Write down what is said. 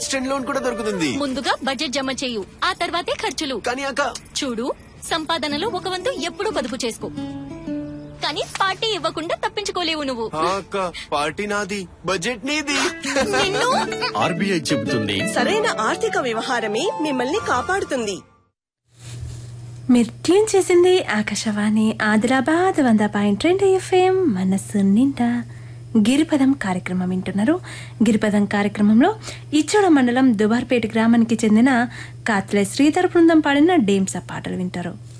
instant loan కూడా దొరుకుతుంది ముందుగా బడ్జెట్ జమ చేయు ఆ తర్వాతే ఖర్చులు కానీ అక్క చూడు సంపాదనలో ఒక వంతు ఎప్పుడూ పొదుపు చేసుకో కానీ పార్టీ ఇవ్వకుండా తప్పించుకోలేవు నువ్వు ఆ అక్క పార్టీ నాది బడ్జెట్ నీది నిన్ను ఆర్బీఐ చెబుతుంది సరైన ఆర్థిక వ్యవహారమే మిమ్మల్ని కాపాడుతుంది మీరు ట్యూన్ చేసింది ఆకాశవాణి ఆదిలాబాద్ వంద పాయింట్ రెండు ఎఫ్ఎం మనస్సు నిండా గిరిపదం కార్యక్రమం వింటున్నారు గిరిపదం కార్యక్రమంలో ఇచ్చోడ మండలం దుబార్పేట గ్రామానికి చెందిన కాత్లే శ్రీధర్ బృందం పాడిన డేమ్స పాటలు వింటారు